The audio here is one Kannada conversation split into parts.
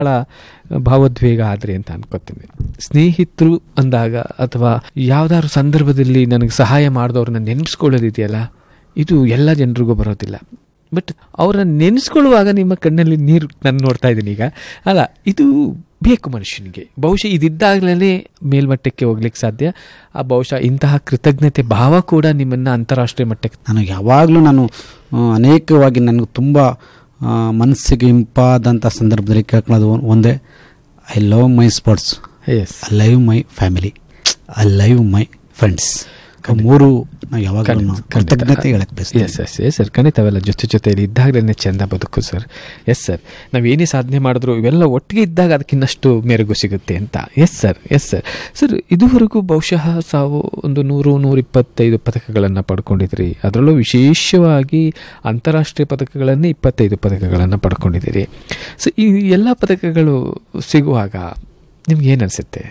ಬಹಳ ಭಾವೋದ್ವೇಗ ಆದ್ರಿ ಅಂತ ಅನ್ಕೋತೀನಿ ಸ್ನೇಹಿತರು ಅಂದಾಗ ಅಥವಾ ಯಾವ್ದಾದ್ರು ಸಂದರ್ಭದಲ್ಲಿ ನನಗೆ ಸಹಾಯ ಮಾಡಿದವ್ರನ್ನ ನೆನೆಸ್ಕೊಳ್ಳೋದಿದೆಯಲ್ಲ ಇದು ಎಲ್ಲ ಜನರಿಗೂ ಬರೋದಿಲ್ಲ ಬಟ್ ಅವ್ರನ್ನ ನೆನೆಸ್ಕೊಳ್ಳುವಾಗ ನಿಮ್ಮ ಕಣ್ಣಲ್ಲಿ ನೀರು ನಾನು ನೋಡ್ತಾ ಇದ್ದೀನಿ ಈಗ ಅಲ್ಲ ಇದು ಬೇಕು ಮನುಷ್ಯನಿಗೆ ಬಹುಶಃ ಇದಿದ್ದಾಗಲೇ ಮೇಲ್ಮಟ್ಟಕ್ಕೆ ಹೋಗ್ಲಿಕ್ಕೆ ಸಾಧ್ಯ ಆ ಬಹುಶಃ ಇಂತಹ ಕೃತಜ್ಞತೆ ಭಾವ ಕೂಡ ನಿಮ್ಮನ್ನ ಅಂತಾರಾಷ್ಟ್ರೀಯ ಮಟ್ಟಕ್ಕೆ ನನಗೆ ಯಾವಾಗಲೂ ನಾನು ಆ, ಅನೇಕವಾಗಿ ನನಗೆ ತುಂಬ ಆ, ಮನಸ್ಸಿಗೆ ಇಂಪಾದಂಥ ಸಂದರ್ಭದಲ್ಲಿ ಕೇಳ್ಕೊಳ್ಳೋದು ಒ- ಒಂದೇ I love my sports yes I live my family I live my friends ಮೂರು ನಾವು ಯಾವಾಗ ಕೃತಜ್ಞತೆ ಹೇಳಕ್ ಬಯಸ್ತೀನಿ ಎಸ್ ಎಸ್ ಎಸ್ ಸರ್ ಖಂಡಿತ ಅವೆಲ್ಲ ಜೊತೆ ಜೊತೆಯಲ್ಲಿ ಇದ್ದಾಗಲೇ ಚೆಂದ ಬದುಕು ಸರ್ ಎಸ್ ಸರ್ ನಾವೇನೇ ಸಾಧನೆ ಮಾಡಿದ್ರು ಇವೆಲ್ಲ ಒಟ್ಟಿಗೆ ಇದ್ದಾಗ ಅದಕ್ಕಿನ್ನಷ್ಟು ಮೆರುಗು ಸಿಗುತ್ತೆ ಅಂತ yes sir yes sir sir ಇದುವರೆಗೂ ಬಹುಶಃ ಸಾವು ಒಂದು ನೂರು ನೂರಿಪ್ಪತ್ತೈದು ಪದಕಗಳನ್ನು ಪಡ್ಕೊಂಡಿದ್ರಿ ಅದರಲ್ಲೂ ವಿಶೇಷವಾಗಿ ಅಂತಾರಾಷ್ಟ್ರೀಯ ಪದಕಗಳನ್ನೇ ಇಪ್ಪತ್ತೈದು ಪದಕಗಳನ್ನು ಪಡ್ಕೊಂಡಿದ್ದೀರಿ ಸೊ ಈ ಎಲ್ಲ ಪದಕಗಳು ಸಿಗುವಾಗ ನಿಮ್ಗೆ ಏನು ಅನಿಸುತ್ತೆ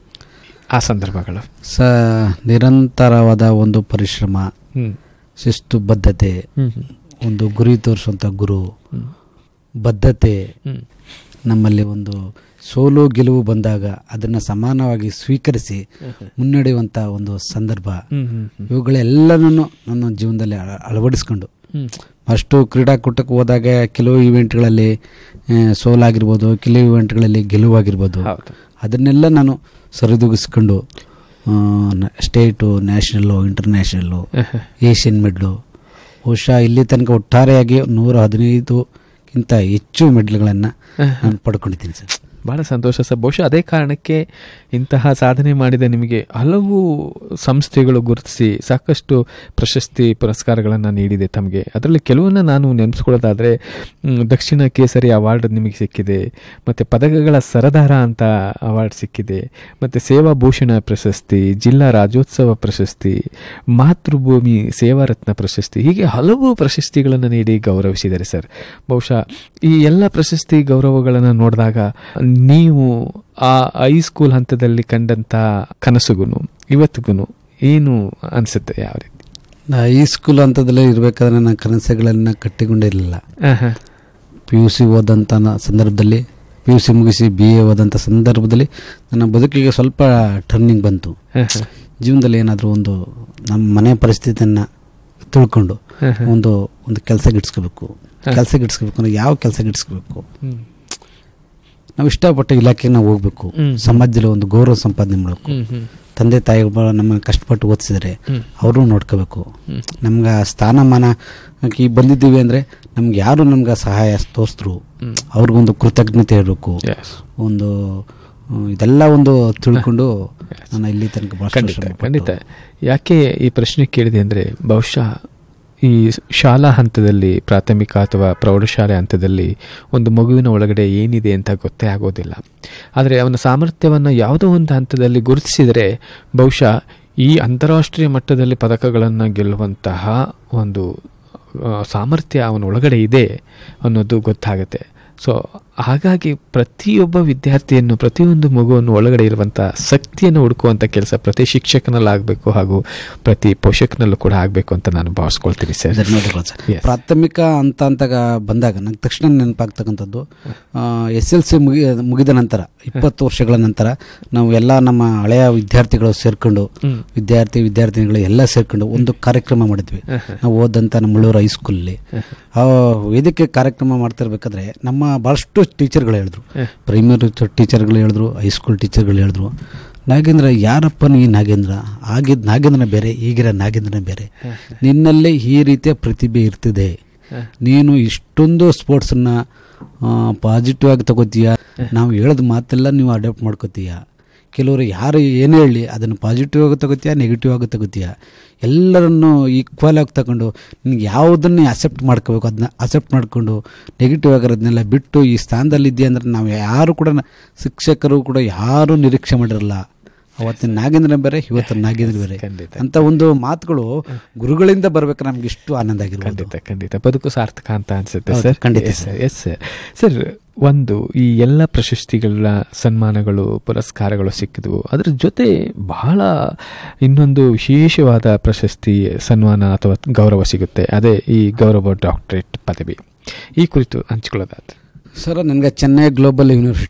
ಆ ಸಂದರ್ಭಗಳು ಸ ನಿರಂತರವಾದ ಒಂದು ಪರಿಶ್ರಮ ಹ್ಮ್ ಶಿಸ್ತು ಬದ್ಧತೆ ಹ್ಮ್ ಹ್ಮ್ ಒಂದು ಗುರಿ ತೋರಿಸುವಂಥ ಗುರು ಹ್ಮ್ ಬದ್ಧತೆ ಹ್ಮ್ ನಮ್ಮಲ್ಲಿ ಒಂದು ಸೋಲು ಗೆಲುವು ಬಂದಾಗ ಅದನ್ನು ಸಮಾನವಾಗಿ ಸ್ವೀಕರಿಸಿ ಮುನ್ನಡೆಯುವಂಥ ಒಂದು ಸಂದರ್ಭ ಹ್ಮ್ ಹ್ಮ್ ಹ್ಮ್ ಇವುಗಳೆಲ್ಲನೂ ನನ್ನ ಜೀವನದಲ್ಲಿ ಅಳ- ಅಳವಡಿಸ್ಕೊಂಡು ಹ್ಮ್ ಅಷ್ಟು ಕ್ರೀಡಾಕೂಟಕ್ಕೆ ಹೋದಾಗ ಕೆಲವು ಇವೆಂಟ್ಗಳಲ್ಲಿ ಆ, ಸೋಲಾಗಿರ್ಬೋದು ಕೆಲವು ಇವೆಂಟ್ಗಳಲ್ಲಿ ಗೆಲುವಾಗಿರ್ಬೋದು ಹೌದು ಅದನ್ನೆಲ್ಲ ನಾನು ಸರಿದೂಗಿಸ್ಕೊಂಡು ಆ, ನ- state national international Asian medal ಬಹುಶಃ ಇಲ್ಲಿ ತನಕ ಒಟ್ಟಾರೆಯಾಗಿ ನೂರ ಹದಿನೈದುಕ್ಕಿಂತ ಹೆಚ್ಚು ಮೆಡ್ಲ್ಗಳನ್ನು ನಾನು ಪಡ್ಕೊಂಡಿದ್ದೀನಿ ಸರ್ ಬಹಳ ಸಂತೋಷ ಸರ್ ಬಹುಶಃ ಅದೇ ಕಾರಣಕ್ಕೆ ಇಂತಹ ಸಾಧನೆ ಮಾಡಿದ ನಿಮಗೆ ಹಲವು ಸಂಸ್ಥೆಗಳು ಗುರುತಿಸಿ ಸಾಕಷ್ಟು ಪ್ರಶಸ್ತಿ ಪುರಸ್ಕಾರಗಳನ್ನು ನೀಡಿದೆ ತಮಗೆ ಅದರಲ್ಲಿ ಕೆಲವನ್ನ ನಾನು ನೆನೆಸ್ಕೊಳ್ಳೋದಾದರೆ ಮ್, ದಕ್ಷಿಣ ಕೇಸರಿ ಅವಾರ್ಡ್ ನಿಮಗೆ ಸಿಕ್ಕಿದೆ ಮತ್ತು ಪದಕಗಳ ಸರದಾರ ಅಂತ ಅವಾರ್ಡ್ ಸಿಕ್ಕಿದೆ ಮತ್ತು ಸೇವಾ ಭೂಷಣ ಪ್ರಶಸ್ತಿ ಜಿಲ್ಲಾ ರಾಜ್ಯೋತ್ಸವ ಪ್ರಶಸ್ತಿ ಮಾತೃಭೂಮಿ ಸೇವಾರತ್ನ ಪ್ರಶಸ್ತಿ ಹೀಗೆ ಹಲವು ಪ್ರಶಸ್ತಿಗಳನ್ನು ನೀಡಿ ಗೌರವಿಸಿದ್ದಾರೆ ಸರ್ ಬಹುಶಃ ಈ ಎಲ್ಲ ಪ್ರಶಸ್ತಿ ಗೌರವಗಳನ್ನು ನೋಡಿದಾಗ ನೀವು ಆ ಹೈಸ್ಕೂಲ್ ಹಂತದಲ್ಲಿ ಕಂಡಂಥ ಕನಸುಗುನು ಇವತ್ತಿಗೂ ಏನು ಅನಿಸುತ್ತೆ ಯಾವ ರೀತಿ ಹೈ ಸ್ಕೂಲ್ ಹಂತದಲ್ಲೇ ಇರಬೇಕಾದ್ರೆ ನನ್ನ ಕನಸುಗಳನ್ನು ಕಟ್ಟಿಕೊಂಡಿರಲಿಲ್ಲ ಆಹಾ. ಪಿ ಯು ಸಿ ಓದಂಥ ನ- ಸಂದರ್ಭದಲ್ಲಿ ಪಿ ಯು ಸಿ ಮುಗಿಸಿ ಬಿ ಎ ಓದಂಥ ಸಂದರ್ಭದಲ್ಲಿ ನನ್ನ ಬದುಕಿಗೆ ಸ್ವಲ್ಪ ಟರ್ನಿಂಗ್ ಬಂತು ಆಹಾ. ಜೀವನದಲ್ಲಿ ಏನಾದರೂ ಒಂದು ನಮ್ಮ ಮನೆ ಪರಿಸ್ಥಿತಿಯನ್ನು ತಿಳ್ಕೊಂಡು ಆಹಾ. ಒಂದು ಒಂದು ಕೆಲಸ ಗಿಡ್ಸ್ಕೋಬೇಕು ಕೆಲಸ ಗಿಡ್ಸ್ಕೋಬೇಕು ಅಂದ್ರೆ ಯಾವ ಕೆಲಸ ಗಿಡ್ಸ್ಕೋಬೇಕು ಹ್ಮ್. ನಾವು ಇಷ್ಟಪಟ್ಟ ಇಲಾಖೆಗೆ ನಾವು ಹೋಗ್ಬೇಕು ಹ್ಮ್. ಸಮಾಜದಲ್ಲಿ ಒಂದು ಗೌರವ ಸಂಪಾದನೆ ಮಾಡಬೇಕು ಹ್ಮ್, ಹ್ಮ್, ತಂದೆ ತಾಯಿಗಳು ನಮ್ಮನ್ನು ಕಷ್ಟಪಟ್ಟು ಓದಿಸಿದ್ರೆ ಹ್ಮ್. ಅವರು ನೋಡ್ಕೋಬೇಕು ಹ್ಮ್. ನಮ್ಗೆ ಆ ಸ್ಥಾನಮಾನ ಈ ಬಂದಿದ್ದೀವಿ ಅಂದರೆ ನಮ್ಗೆ ಯಾರು ನಮ್ಗೆ ಸಹಾಯ ತೋರಿಸಿದ್ರು ಹ್ಮ್. ಅವ್ರಿಗೊಂದು ಕೃತಜ್ಞತೆ ಇರಬೇಕು Yes. ಒಂದು ಹ್ಮ್, ಇದೆಲ್ಲ ಒಂದು ತಿಳ್ಕೊಂಡು ನಾನು ಇಲ್ಲಿ ತನಕ ಬಹಳಷ್ಟು ಖಂಡಿತ ಶ್ರಮಪಟ್ಟು- ಖಂಡಿತ ಯಾಕೆ ಈ ಪ್ರಶ್ನೆ ಕೇಳಿದೆ ಅಂದರೆ ಬಹುಶಃ ಈ ಶಾಲಾ ಹಂತದಲ್ಲಿ ಪ್ರಾಥಮಿಕ ಅಥವಾ ಪ್ರೌಢಶಾಲೆ ಹಂತದಲ್ಲಿ ಒಂದು ಮಗುವಿನ ಒಳಗಡೆ ಏನಿದೆ ಅಂತ ಗೊತ್ತೇ ಆಗೋದಿಲ್ಲ ಆದರೆ ಅವನ ಸಾಮರ್ಥ್ಯವನ್ನು ಯಾವುದೋ ಒಂದು ಹಂತದಲ್ಲಿ ಗುರುತಿಸಿದರೆ ಬಹುಶಃ ಈ ಅಂತಾರಾಷ್ಟ್ರೀಯ ಮಟ್ಟದಲ್ಲಿ ಪದಕಗಳನ್ನು ಗೆಲ್ಲುವಂತಹ ಒಂದು ಆ, ಸಾಮರ್ಥ್ಯ ಅವನ ಒಳಗಡೆ ಇದೆ ಅನ್ನೋದು ಗೊತ್ತಾಗುತ್ತೆ ಸೊ ಹಾಗಾಗಿ ಪ್ರತಿಯೊಬ್ಬ ವಿದ್ಯಾರ್ಥಿಯನ್ನು ಪ್ರತಿಯೊಂದು ಮಗುವನ್ನು ಒಳಗಡೆ ಇರುವಂಥ ಶಕ್ತಿಯನ್ನು ಹುಡುಕುವಂಥ ಕೆಲಸ ಪ್ರತಿ ಶಿಕ್ಷಕನಲ್ಲಾಗಬೇಕು ಹಾಗೂ ಪ್ರತಿ ಪೋಷಕನಲ್ಲೂ ಕೂಡ ಆಗಬೇಕು ಅಂತ ನಾನು ಭಾವಿಸ್ಕೊಳ್ತೀನಿ ಸರ್ ಧನ್ಯವಾದಗಳು ಸರ್ Yes. ಪ್ರಾಥಮಿಕ ಅಂತ ಅಂತ ಬಂದಾಗ ನಂಗೆ ತಕ್ಷಣ ನೆನಪಾಗ್ತಕ್ಕಂಥದ್ದು ಎಸ್ ಎಲ್ ಸಿ ಮುಗಿ ಮುಗಿದ ನಂತರ ಇಪ್ಪತ್ತು ವರ್ಷಗಳ ನಂತರ ನಾವು ಎಲ್ಲ ನಮ್ಮ ಹಳೆಯ ವಿದ್ಯಾರ್ಥಿಗಳು ಸೇರ್ಕೊಂಡು ಹ್ಮ್. ವಿದ್ಯಾರ್ಥಿ ವಿದ್ಯಾರ್ಥಿನಿಗಳು ಎಲ್ಲ ಸೇರ್ಕೊಂಡು ಒಂದು ಕಾರ್ಯಕ್ರಮ ಮಾಡಿದ್ವಿ ನಾವು ಓದಂಥ ನಮ್ಮ ಮುಳ್ಳೂರು ಹೈಸ್ಕೂಲಲ್ಲಿ ಆ ವೇದಿಕೆ ಕಾರ್ಯಕ್ರಮ ಮಾಡ್ತಿರ್ಬೇಕಾದ್ರೆ ನಮ್ಮ ಭಾಳಷ್ಟು ಟೀಚರ್ಗಳು ಹೇಳಿದ್ರು ಪ್ರೈಮರಿ ಟೀಚರ್ಗಳು ಹೇಳಿದ್ರು ಹೈಸ್ಕೂಲ್ ಟೀಚರ್ಗಳು ಹೇಳಿದ್ರು ನಾಗೇಂದ್ರ ಯಾರಪ್ಪನು ಈ ನಾಗೇಂದ್ರ ಆಗಿದ್ದ ನಾಗೇಂದ್ರನ ಬೇರೆ ಈಗಿರೋ ನಾಗೇಂದ್ರನ ಬೇರೆ ನಿನ್ನಲ್ಲೇ ಈ ರೀತಿಯ ಪ್ರತಿಭೆ ಇರ್ತಿದೆ ನೀನು ಇಷ್ಟೊಂದು ಸ್ಪೋರ್ಟ್ಸನ್ನ ಪಾಸಿಟಿವ್ ಆಗಿ ತಗೋತೀಯ ನಾವು ಹೇಳೋದು ಮಾತೆಲ್ಲ ನೀವು ಅಡಾಪ್ಟ್ ಮಾಡ್ಕೋತೀಯ ಕೆಲವರು ಯಾರು ಏನೇ ಹೇಳಿ ಅದನ್ನು ಪಾಸಿಟಿವ್ ಆಗಿ ತಗೋತೀಯ ನೆಗೆಟಿವ್ ಆಗಿ ತಗೋತೀಯ ಎಲ್ಲರನ್ನು ಈಕ್ವಲ್ ಆಗಿ ತಗೊಂಡು ನಿನ್ಗೆ ಯಾವುದನ್ನು ಅಕ್ಸೆಪ್ಟ್ ಮಾಡ್ಕೋಬೇಕು ಅದನ್ನ ಅಕ್ಸೆಪ್ಟ್ ಮಾಡಿಕೊಂಡು ನೆಗೆಟಿವ್ ಆಗಿರೋದನ್ನೆಲ್ಲ ಬಿಟ್ಟು ಈ ಸ್ಥಾನದಲ್ಲಿ ಇದೆಯಾ ಅಂದ್ರೆ ನಾವು ಯಾರು ಕೂಡ ನ- ಶಿಕ್ಷಕರು ಕೂಡ ಯಾರು ನಿರೀಕ್ಷೆ ಮಾಡಿರಲ್ಲ ಅವತ್ತಿನ ನಾಗೇಂದ್ರ ಬೇರೆ ಇವತ್ತಿನ ನಾಗೇಂದ್ರ ಬೇರೆ ಖಂಡಿತ. ಅಂತ ಒಂದು ಮಾತುಗಳು ಗುರುಗಳಿಂದ ಬರ್ಬೇಕು ನಮ್ಗೆ ಇಷ್ಟು ಆನಂದ ಆಗಿರ್ಬೋದು ಖಂಡಿತ ಖಂಡಿತ ಬದುಕು ಸಾರ್ಥಕ ಅಂತ ಅನ್ಸುತ್ತೆ ಹೌದು, ಸರ್ ಖಂಡಿತ yes sir yes sir sir ಒಂದು ಈ ಎಲ್ಲ ಪ್ರಶಸ್ತಿಗಳ ಸನ್ಮಾನಗಳು ಪುರಸ್ಕಾರಗಳು ಸಿಕ್ಕಿದ್ವು ಅದರ ಜೊತೆ ಬಹಳ ಇನ್ನೊಂದು ವಿಶೇಷವಾದ ಪ್ರಶಸ್ತಿ ಸನ್ಮಾನ ಅಥವಾ ಗೌರವ ಸಿಗುತ್ತೆ ಅದೇ ಈ ಗೌರವ ಡಾಕ್ಟರೇಟ್ ಪದವಿ ಈ ಕುರಿತು ಹಂಚಿಕೊಳ್ಳೋದಾದ್ರೆ ಸರ್ ನನಗೆ ಚೆನ್ನೈ ಗ್ಲೋಬಲ್ ಯೂನಿವರ್ಸಿಟಿ